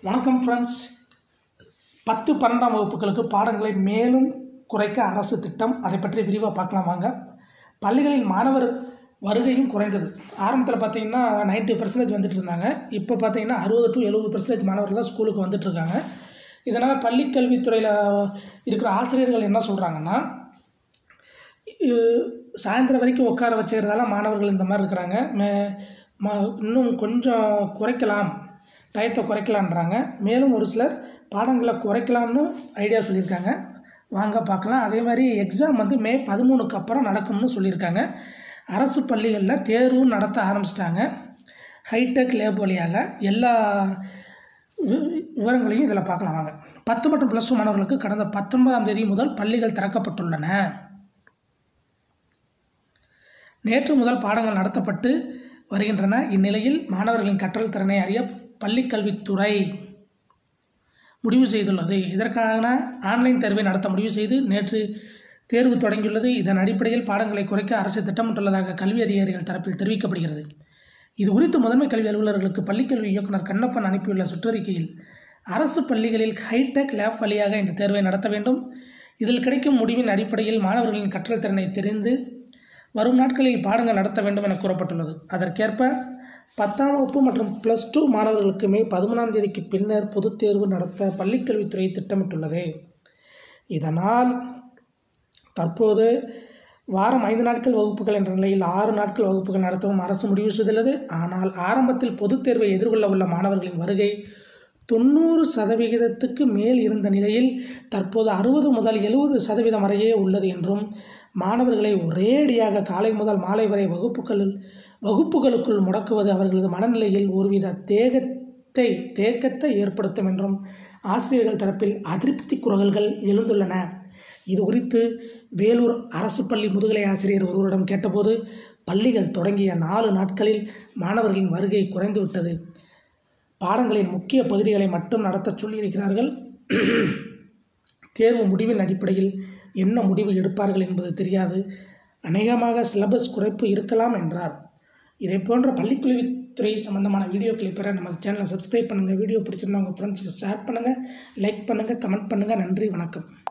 வணக்கம் ஃப்ரெண்ட்ஸ் பத்து பன்னெண்டாம் வகுப்புகளுக்கு பாடங்களை மேலும் குறைக்க அரசு திட்டம் அதை பற்றி விரிவாக பார்க்கலாம் வாங்க பள்ளிகளில் மாணவர் வருகையும் குறைந்தது ஆரம்பத்தில் பார்த்தீங்கன்னா 90% பர்சன்டேஜ் வந்துட்டு இருந்தாங்க இப்போ பார்த்தீங்கன்னா அறுபது டு எழுபது பர்சன்டேஜ் மாணவர்கள் தான் ஸ்கூலுக்கு வந்துட்டு இருக்காங்க இதனால் பள்ளி கல்வித்துறையில் இருக்கிற ஆசிரியர்கள் என்ன சொல்கிறாங்கன்னா இ- சாயந்தரம் வரைக்கும் உட்கார வச்சுக்கிறதால மாணவர்கள் இந்த மாதிரி இருக்கிறாங்க மே ம இன்னும் கொஞ்சம் குறைக்கலாம் டயத்தை குறைக்கலான்றாங்க மேலும் ஒரு சிலர் பாடங்களை குறைக்கலாம்னு ஐடியா சொல்லியிருக்காங்க வாங்க பார்க்கலாம் அதே மாதிரி எக்ஸாம் வந்து மே பதிமூணுக்கு அப்புறம் நடக்கும்னு சொல்லியிருக்காங்க அரசு பள்ளிகளில் தேர்வும் நடத்த ஆரம்பிச்சிட்டாங்க ஹைடெக் லேப் வழியாக எல்லா வி- விவரங்களையும் இதில் பார்க்கலாம் வாங்க பத்து மற்றும் ப்ளஸ் டூ மாணவர்களுக்கு கடந்த பத்தொன்பதாம் தேதி முதல் பள்ளிகள் திறக்கப்பட்டுள்ளன நேற்று முதல் பாடங்கள் நடத்தப்பட்டு வருகின்றன இந்நிலையில் மாணவர்களின் கற்றல் திறனை அறிய பள்ளிக் கல்வித்துறை முடிவு செய்துள்ளது இதற்கான ஆன்லைன் தேர்வை நடத்த முடிவு செய்து நேற்று தேர்வு தொடங்கியுள்ளது இதன் அடிப்படையில் பாடங்களை குறைக்க அரசு திட்டமிட்டுள்ளதாக கல்வி அதிகாரிகள் தரப்பில் தெரிவிக்கப்படுகிறது இது குறித்து முதன்மை கல்வி அலுவலர்களுக்கு பள்ளிக்கல்வி இயக்குனர் கண்ணப்பன் அனுப்பியுள்ள சுற்றறிக்கையில் அரசு பள்ளிகளில் ஹைடெக் லேப் வழியாக இந்த தேர்வை நடத்த வேண்டும் இதில் கிடைக்கும் முடிவின் அடிப்படையில் மாணவர்களின் கற்றல் திறனை தெரிந்து வரும் நாட்களில் பாடங்கள் நடத்த வேண்டும் என கூறப்பட்டுள்ளது அதற்கேற்ப பத்தாம் வகுப்பு மற்றும் ப்ளஸ் டூ மாணவர்களுக்கு மே பதிமூணாம் தேதிக்கு பின்னர் பொதுத் தேர்வு நடத்த பள்ளிக்கல்வித்துறை திட்டமிட்டுள்ளது இதனால் தற்போது வாரம் ஐந்து நாட்கள் வகுப்புகள் என்ற நிலையில் ஆறு நாட்கள் வகுப்புகள் நடத்தவும் அரசு முடிவு செய்துள்ளது ஆனால் ஆரம்பத்தில் பொதுத் தேர்வை எதிர்கொள்ள உள்ள மாணவர்களின் வருகை தொண்ணூறு சதவிகிதத்துக்கு மேல் இருந்த நிலையில் தற்போது அறுபது முதல் எழுபது சதவீதம் வரையே உள்ளது என்றும் மாணவர்களை ஒரேடியாக காலை முதல் மாலை வரை வகுப்புகளில் வகுப்புகளுக்குள் முடக்குவது அவர்களது மனநிலையில் ஒருவித தேகத்தை தேக்கத்தை ஏற்படுத்தும் என்றும் ஆசிரியர்கள் தரப்பில் அதிருப்தி குரல்கள் எழுந்துள்ளன இது குறித்து வேலூர் அரசு பள்ளி முதுகலை ஆசிரியர் ஒருவரிடம் கேட்டபோது பள்ளிகள் தொடங்கிய நாலு நாட்களில் மாணவர்களின் வருகை குறைந்துவிட்டது பாடங்களின் முக்கிய பகுதிகளை மட்டும் நடத்தச் சொல்லியிருக்கிறார்கள் தேர்வு முடிவின் அடிப்படையில் என்ன முடிவு எடுப்பார்கள் என்பது தெரியாது அநேகமாக சிலபஸ் குறைப்பு இருக்கலாம் என்றார் இதை போன்ற பள்ளிக்கல்வித்துறை சம்பந்தமான வீடியோக்களை பெற நம்ம சேனலை சப்ஸ்கிரைப் பண்ணுங்கள் வீடியோ பிடிச்சிருந்தா உங்கள் ஃப்ரெண்ட்ஸுக்கு ஷேர் பண்ணுங்கள் லைக் பண்ணுங்கள் கமெண்ட் பண்ணுங்கள் நன்றி வணக்கம்